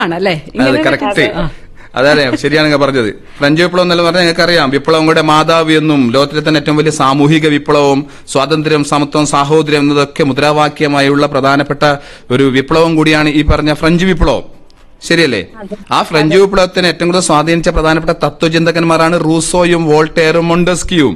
ആണല്ലേ അതെ ഇങ്ങനെ കറക്റ്റ് ആ. അതെ ശരിയാണ് നിങ്ങൾ പറഞ്ഞത് ഫ്രഞ്ച് വിപ്ലവം എന്നല്ല പറഞ്ഞാൽ നിങ്ങൾക്ക് അറിയാം വിപ്ലവങ്ങളുടെ മാതാവ് എന്നും ലോകത്തിലെ തന്നെ ഏറ്റവും വലിയ സാമൂഹിക വിപ്ലവവും സ്വാതന്ത്ര്യം സമത്വം സാഹോദര്യം എന്നതൊക്കെ മുദ്രാവാക്യമായുള്ള പ്രധാനപ്പെട്ട ഒരു വിപ്ലവം കൂടിയാണ് ഈ പറഞ്ഞ ഫ്രഞ്ച് വിപ്ലവം ശരിയല്ലേ ആ ഫ്രഞ്ച് വിപ്ലവത്തിന് ഏറ്റവും കൂടുതൽ സ്വാധീനിച്ച പ്രധാനപ്പെട്ട തത്വചിന്തകന്മാരാണ് റൂസോയും വോൾട്ടേറും മൊണ്ടസ്കിയും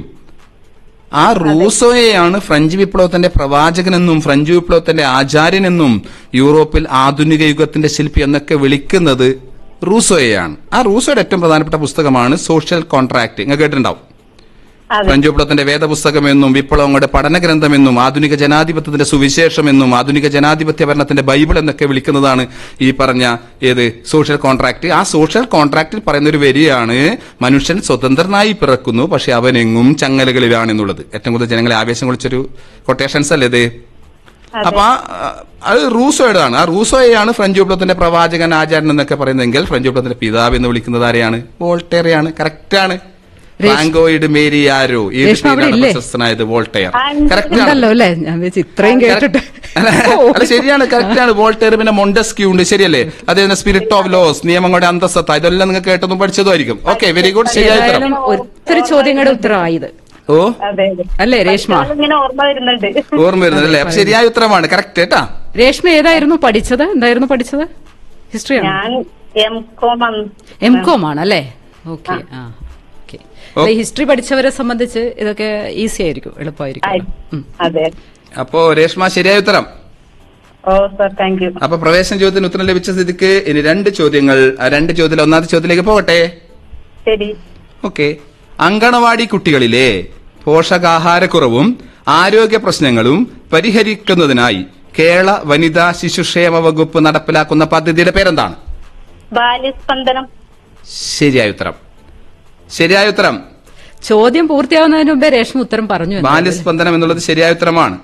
ആ റൂസോയെയാണ് ഫ്രഞ്ച് വിപ്ലവത്തിന്റെ പ്രവാചകനെന്നും ഫ്രഞ്ച് വിപ്ലവത്തിന്റെ ആചാര്യനെന്നും യൂറോപ്പിൽ ആധുനിക യുഗത്തിന്റെ ശില്പി എന്നൊക്കെ വിളിക്കുന്നത് റൂസോയെയാണ് ആ റൂസോയുടെ ഏറ്റവും പ്രധാനപ്പെട്ട പുസ്തകമാണ് സോഷ്യൽ കോൺട്രാക്ട് നിങ്ങൾ കേട്ടിട്ടുണ്ടാവും അതെ ഫ്രഞ്ച് വിപ്ലവത്തിന്റെ വേദപുസ്തകമെന്നും വിപ്ലവങ്ങളുടെ പഠനഗ്രന്ഥമെന്നും ആധുനിക ജനാധിപത്യത്തിന്റെ സുവിശേഷമെന്നും ആധുനിക ജനാധിപത്യ ഭരണത്തിന്റെ ബൈബിൾ എന്നൊക്കെ വിളിക്കുന്നതാണ് ഈ പറഞ്ഞ ഏത് സോഷ്യൽ കോൺട്രാക്ട് ആ സോഷ്യൽ കോൺട്രാക്റ്റിൽ പറയുന്ന ഒരു വരിയാണ് മനുഷ്യൻ സ്വതന്ത്രനായി പിറക്കുന്നു പക്ഷെ അവനെങ്ങും ചങ്ങലകളിലാണെന്നുള്ളത് ഏറ്റവും കൂടുതൽ ജനങ്ങളെ ആവേശം കൊള്ളിച്ചൊരു കൊട്ടേഷൻസ് അല്ലേ ഇത് അപ്പൊ ആ, അത് റൂസോയുടെതാണ് ആ റൂസോയെയാണ് ഫ്രഞ്ച് വിപ്ലവത്തിന്റെ പ്രവാചകൻ ആചാര്യൻ എന്നൊക്കെ പറയുന്നതെങ്കിൽ ഫ്രഞ്ച് വിപ്ലവത്തിന്റെ പിതാവ് എന്ന് വിളിക്കുന്നത് ആരെയാണ് വോൾട്ടേറെയാണ് കറക്റ്റാണ് ഫ്രാങ്കോയിഡ് മേരി ആരോ ഏത് രേഷ്മ അവിടെ പേരിലാണ് ഇല്ലേ? പ്രശസ്തനായത് വോൾട്ടയർ ആ, ഉണ്ട്. കറക്റ്റാണ് ഉണ്ടല്ലോ അല്ലേ ഞാൻ വിചാരിച്ചു ഇത്രയും കേട്ടിട്ട് അല്ല അല്ല, ശരിയാണ് കറക്റ്റാണ് വോൾട്ടയർ പിന്നെ മൊണ്ടസ്ക്യൂ ഉണ്ട് ശരിയല്ലേ അതേ സ്പിരിറ്റ് ഓഫ് ലോസ് നിയമങ്ങളുടെ അന്തസ്സത്ത ഇതെല്ലാം നിങ്ങൾ കേട്ടതും പഠിച്ചതുമായിരിക്കും ഓക്കെ വെരി ഗുഡ് ശരിയായ ഉത്തരം ഏതായാലും ഒത്തിരി ചോദ്യങ്ങളുടെ ഉത്തരമായത് ഓ അതെ അതെ അല്ലേ രേഷ്മ ഇങ്ങനെ ഓർമ്മ വരുന്നുണ്ട് ഓർമ്മ വരുന്നത് അല്ലേ അപ്പൊ ശരിയായ ഉത്തരമാണ് കറക്റ്റ് കേട്ടാ രേഷ്മ ഏതായിരുന്നു പഠിച്ചത് എന്തായിരുന്നു പഠിച്ചത് ഹിസ്റ്ററിയാണ് ഞാൻ എം കോം എം കോം ആണ് അല്ലേ ഓക്കെ ആ ഓക്കെ ഹിസ്റ്ററി പഠിച്ചവരെ സംബന്ധിച്ച് ഇതൊക്കെ ഈസി ആയിരിക്കും എളുപ്പമായിരിക്കും ഉം. അതെ അപ്പോ രേഷ്മ ശരിയായ ഉത്തരം ഓ സർ താങ്ക് യു അപ്പൊ പ്രവേശന ചോദ്യത്തിന് ഉത്തരം ലഭിച്ച സ്ഥിതിക്ക് ഇനി രണ്ട് ചോദ്യങ്ങൾ ആ രണ്ട് ചോദ്യത്തിൽ ഒന്നാമത്തെ ചോദ്യത്തിലേക്ക് പോകട്ടെ ശരി ഓക്കെ അങ്കണവാടി കുട്ടികളിലെ പോഷകാഹാരക്കുറവും ആരോഗ്യ പ്രശ്നങ്ങളും പരിഹരിക്കുന്നതിനായി കേരള വനിതാ ശിശുക്ഷേമ വകുപ്പ് നടപ്പിലാക്കുന്ന പദ്ധതിയുടെ പേരെന്താണ് ബാല്യസ്പന്ദനം ശരിയായ ഉത്തരം ശരിയായ ഉത്തരം ചോദ്യം പൂർത്തിയാവുന്നതിന് മുമ്പേ രേഷ്മ ഉത്തരം പറഞ്ഞു എന്ന്. ബാല്യസ്പന്ദനം എന്നുള്ളത് ശരിയായ ഉത്തരമാണ്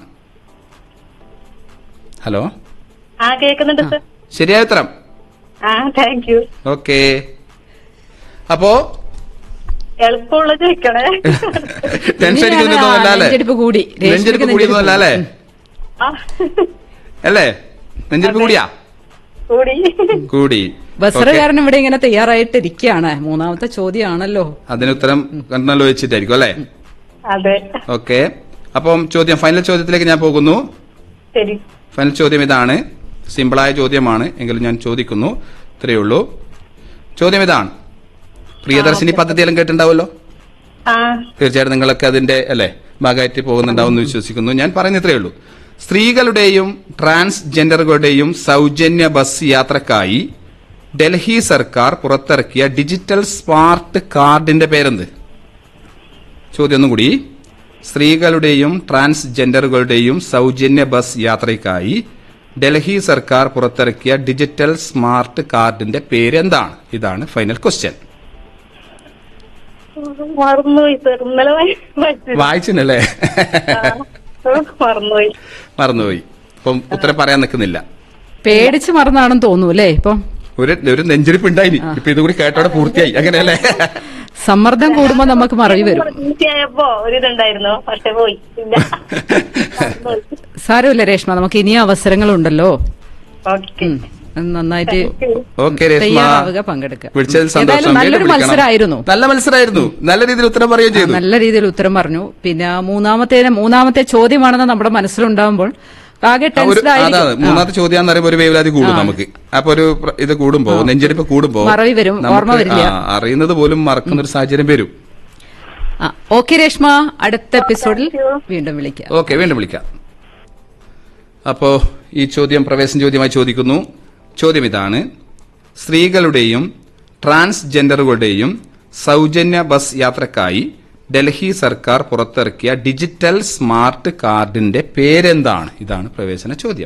ഹലോ ആ കേൾക്കുന്നുണ്ട് സർ ശരിയായ ഉത്തരം ആ താങ്ക് യു ഓക്കെ അപ്പോ എളുപ്പമുള്ള ചോദിക്കണേ ടെൻഷൻ ഇനിയാണ് അടിക്കുന്നതൊന്നുമല്ല അല്ലേ നെഞ്ചിടിപ്പ് കൂടി. രേഷ്മയ്ക്ക് നെഞ്ചെടുപ്പ് കൂടിയതൊന്നുമല്ല അല്ലേ ആ, അല്ലേ നെഞ്ചെടുപ്പ് കൂടിയാ കൂടി കൂടി ബസറുകാരൻ ഇവിടെ ഇങ്ങനെ തയ്യാറായിട്ടിരിക്കുകയാണ് മൂന്നാമത്തെ ചോദ്യമാണല്ലോ അതിന് ഉത്തരം കണ്ണല്ലോ വെച്ചിട്ടായിരിക്കും അല്ലേ അതെ ഓക്കെ അപ്പം ചോദ്യം ഫൈനൽ ചോദ്യത്തിലേക്ക് ഞാൻ പോകുന്നു ശരി ഫൈനൽ ചോദ്യം ഇതാണ് സിമ്പിളായ ചോദ്യമാണ് എങ്കിലും ഞാൻ ചോദിക്കുന്നു ഇത്രയേ ഉള്ളൂ ചോദ്യം ഇതാണ് പ്രിയദർശിനി പദ്ധതിയെല്ലാം കേട്ടിട്ടുണ്ടാവുമല്ലോ ആ തീർച്ചയായിട്ടും നിങ്ങളൊക്കെ അതിന്റെ അല്ലെ ഭാഗമായിട്ട് പോകുന്നുണ്ടാവും എന്ന് വിശ്വസിക്കുന്നു ഞാൻ പറയുന്ന ഇത്രയേ ഉള്ളൂ സ്ത്രീകളുടെയും ട്രാൻസ്ജെൻഡറുകളുടെയും സൗജന്യ ബസ് യാത്രക്കായി ഡൽഹി സർക്കാർ പുറത്തിറക്കിയ ഡിജിറ്റൽ സ്മാർട്ട് കാർഡിന്റെ പേരെന്ത് ചോദ്യം ഒന്നും കൂടി സ്ത്രീകളുടെയും ട്രാൻസ്ജെൻഡറുകളുടെയും സൗജന്യ ബസ് യാത്രയ്ക്കായി ഡൽഹി സർക്കാർ പുറത്തിറക്കിയ ഡിജിറ്റൽ സ്മാർട്ട് കാർഡിന്റെ പേരെന്താണ് ഇതാണ് ഫൈനൽ ക്വസ്റ്റ്യൻ മറന്നുപോയി സർ ഇന്നലെ വായി- വായിച്ചത്. വായിച്ചിനല്ലേ ആ, മറന്നുപോയി മറന്നുപോയി അപ്പം ഉത്തരം പറയാൻ നിൽക്കുന്നില്ല പേടിച്ച് മറന്നാണെന്ന് തോന്നുന്നു അല്ലേ ഇപ്പം ഒരു ഒരു നെഞ്ചിരിപ്പ് ഉണ്ടായിനി ഇപ്പൊ ഇതുകൂടി കേട്ടോടെ പൂർത്തിയായി അങ്ങനെയല്ലേ സമ്മർദ്ദം കൂടുമ്പോ നമുക്ക് മറവി വരും ഈസിയായപ്പോ ഒരിതുണ്ടായിരുന്നു പക്ഷെ പോയി ഇല്ല മറന്നുപോയി. സാരമില്ല രേഷ്മ നമുക്ക് ഇനിയും അവസരങ്ങളുണ്ടല്ലോ ഓക്കെ ഉം. നന്നായിട്ട് ഓക്കെ രേഷ്മ തയ്യാറാവുക പങ്കെടുക്കുക വിളിച്ചതിൽ ഏതായാലും സന്തോഷം നല്ലൊരു വീണ്ടും വിളിക്കണം. മത്സരമായിരുന്നു നല്ല മത്സരമായിരുന്നു നല്ല രീതിയിൽ ഉത്തരം പറയുകയും ചെയ്തു നല്ല രീതിയിൽ ഉത്തരം പറഞ്ഞു പിന്നെ ആ മൂന്നാമത്തെ മൂന്നാമത്തെ ചോദ്യമാണെന്ന് നമ്മുടെ മനസ്സിലുണ്ടാകുമ്പോൾ ആകെ ആ, ഒരു അതാണ് ടെൻസ്ഡായിരിക്കും മൂന്നാമത്തെ ചോദ്യം എന്ന് പറയുമ്പോൾ ഒരു വേവലാതി കൂടും നമുക്ക് അപ്പൊ ഒരു പ്ര- ഇത് കൂടുമ്പോ നെഞ്ചെടുപ്പ് കൂടുമ്പോ മറവി വരും, നമുക്ക് ഓർമ്മ വരില്ല. ആ, അറിയുന്നത് പോലും മറക്കുന്ന ഒരു സാഹചര്യം വരും ഓക്കെ രേഷ്മ അടുത്ത എപ്പിസോഡിൽ വീണ്ടും വിളിക്കാം ഓക്കെ വീണ്ടും വിളിക്കാം അപ്പോ ഈ ചോദ്യം പ്രവേശന ചോദ്യമായി ചോദിക്കുന്നു ചോദ്യം ഇതാണ് സ്ത്രീകളുടെയും ട്രാൻസ്ജെൻഡറുകളുടെയും സൗജന്യ ബസ് യാത്രക്കായി ഡൽഹി സർക്കാർ പുറത്തിറക്കിയ ഡിജിറ്റൽ സ്മാർട്ട് കാർഡിന്റെ പേരെന്താണ് ഇതാണ് പ്രവേശന ചോദ്യം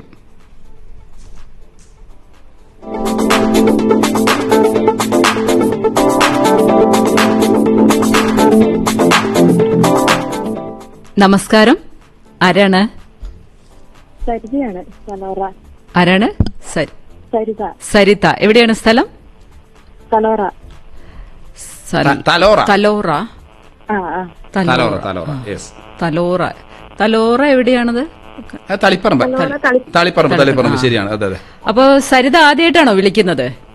നമസ്കാരം ആരാണ് സരിതയാണ് കലോറ ആരാണ് സരി- സരിത സരിത എവിടെയാണ് സ്ഥലം കലോറ സരി- ത- തലോറ തലോറ ആ ആ തലോറ തലോറ യെസ് തലോറ തലോറ എവിടെയാണത് തളിപ്പറമ്പ് തളിപ്പറമ്പ് തളിപ്പറമ്പ് ശരിയാണ് അതെ അതെ അപ്പൊ സരിത ആദ്യമായിട്ടാണോ വിളിക്കുന്നത്